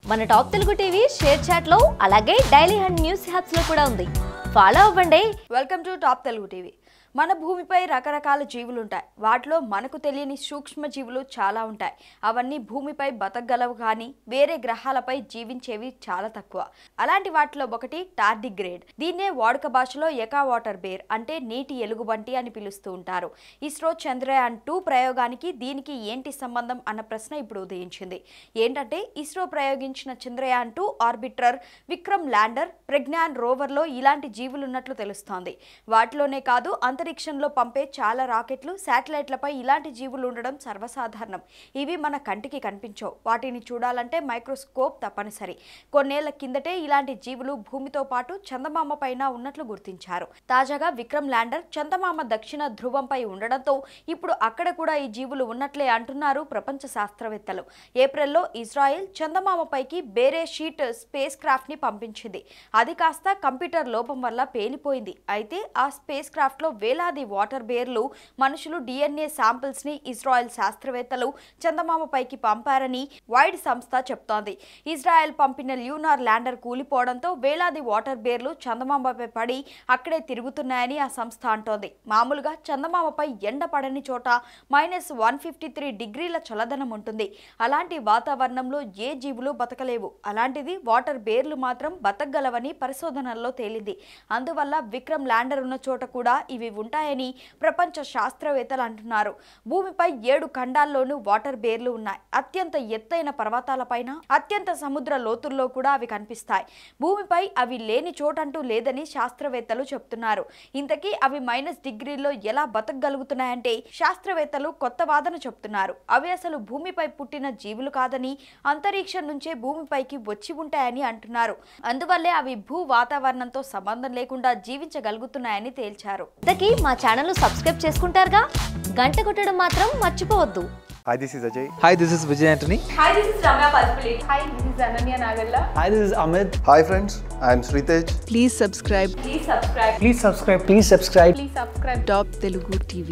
మన top Telugu TV share చాట్లో అలాగే డైలీ హండ్ న్యూస్ హ్యాప్స్ లో కూడా ఉంది ఫాలో అవ్వండి welcome to top Telugu TV మన భూమిపై రకరకాల జీవులు ఉంటాయి వాటిలో మనకు తెలియని సూక్ష్మ జీవులు చాలా ఉంటాయి అవన్నీ భూమిపై బతకగలవు కానీ వేరే గ్రహాలపై జీవించేవి చాలా తక్కువ అలాంటి వాటిలో ఒకటి టార్డిగ్రేడ్ దీన్నే వాడుక భాషలో ఎకా వాటర్ బేర్ అంటే నీటి ఎలుగుబంటి అని పిలుస్తూ ఉంటారు ఇస్రో చంద్రయాన్ టూ ప్రయోగానికి దీనికి ఏంటి సంబంధం అన్న ప్రశ్న ఇప్పుడు ఉదయించింది ఏంటంటే ఇస్రో ప్రయోగించిన Chandrayaan two orbiter Vikram lander Pragyan రోవర్లో ఇలాంటి జీవులు ఉన్నట్లు తెలుస్తోంది వాటిలోనే కాదు అంతరిక్షంలో పంపే చాలా రాకెట్లు శాటిలైట్లపై ఇలాంటి జీవులు ఉండడం సర్వసాధారణం ఇవి మన కంటికి కనిపించవు వాటిని చూడాలంటే మైక్రోస్కోప్ తప్పనిసరి కొన్నేళ్ల కిందటే ఇలాంటి జీవులు భూమితో పాటు చందమామ పైన ఉన్నట్లు గుర్తించారు తాజాగా విక్రమ్ ల్యాండర్ చందమామ దక్షిణ ధ్రువంపై ఉండడంతో ఇప్పుడు అక్కడ కూడా ఈ జీవులు ఉన్నట్లే అంటున్నారు ప్రపంచ శాస్త్రవేత్తలు ఏప్రిల్లో ఇజ్రాయెల్ చందమామపైకి బేరే షీట్ స్పేస్ క్రాఫ్ట్ ని పంపించింది అది కాస్త కంప్యూటర్ లోపం వల్ల పేలిపోయింది అయితే ఆ స్పేస్ క్రాఫ్ట్ లో వేలాది వాటర్ బేర్లు మనుషులు డిఎన్ఏ శాంపిల్స్ ని ఇజ్రాయెల్ శాస్త్రవేత్తలు చందమామపైకి పంపారని వైడ్ సంస్థ చెప్తోంది ఇజ్రాయెల్ పంపిన ల్యూనార్ ల్యాండర్ కూలిపోవడంతో వేలాది వాటర్ బేర్లు చందమామపై పడి అక్కడే తిరుగుతున్నాయని ఆ సంస్థ అంటోంది మామూలుగా చందమామపై ఎండ పడని చోట మైనస్ వన్ ఫిఫ్టీ త్రీ డిగ్రీల చల్లదనం ఉంటుంది అలాంటి వాతావరణంలో ఏ జీవులు బతకలేవు అలాంటిది వాటర్ బేర్లు మాత్రం బతకగలవని పరిశోధనల్లో తేలింది అందువల్ల విక్రమ్ ల్యాండర్ ఉన్న చోట కూడా ఇవి ఉంటాయని ప్రపంచ శాస్త్రవేత్తలు అంటున్నారు భూమిపై ఏడు ఖండాల్లోనూ వాటర్ బేర్లు ఉన్నాయి అత్యంత ఎత్తైన పర్వతాలపైన అత్యంత సముద్ర లోతుల్లో కూడా అవి కనిపిస్తాయి భూమిపై అవి లేని చోటంటూ లేదని శాస్త్రవేత్తలు చెప్తున్నారు ఇంతకీ అవి మైనస్ డిగ్రీల్లో ఎలా బతకగలుగుతున్నాయంటే శాస్త్రవేత్తలు కొత్త వాదన చెప్తున్నారు అవి అసలు భూమిపై పుట్టిన జీవులు కాదని అంతరిక్షం నుంచే భూమిపైకి వచ్చి ఉంటాయని అంటున్నారు అందువల్లే అవి భూ వాతావరణంతో సంబంధం లేకుండా జీవించగలుగుతున్నాయని తేల్చారు ఇంతకీ మా ఛానల్ సబ్స్క్రైబ్ చేసుకుంటారుగా గంట కొట్టడం మాత్రం మర్చిపోవద్దు Hi, this is Ajay. Hi, this is Vijay Anthony. Hi, this is Ramya Palpulate. Hi, this is Ananya Nagalla. Hi, this is Amit. Hi, friends. I am Sritej. Please subscribe Please subscribe. Please subscribe. Please subscribe. Please subscribe. Top Telugu TV.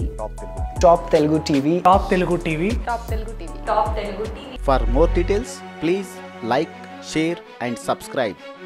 Top Telugu TV. Top Telugu TV. Top Telugu TV. Top Telugu TV. For more details, please like, share, and subscribe.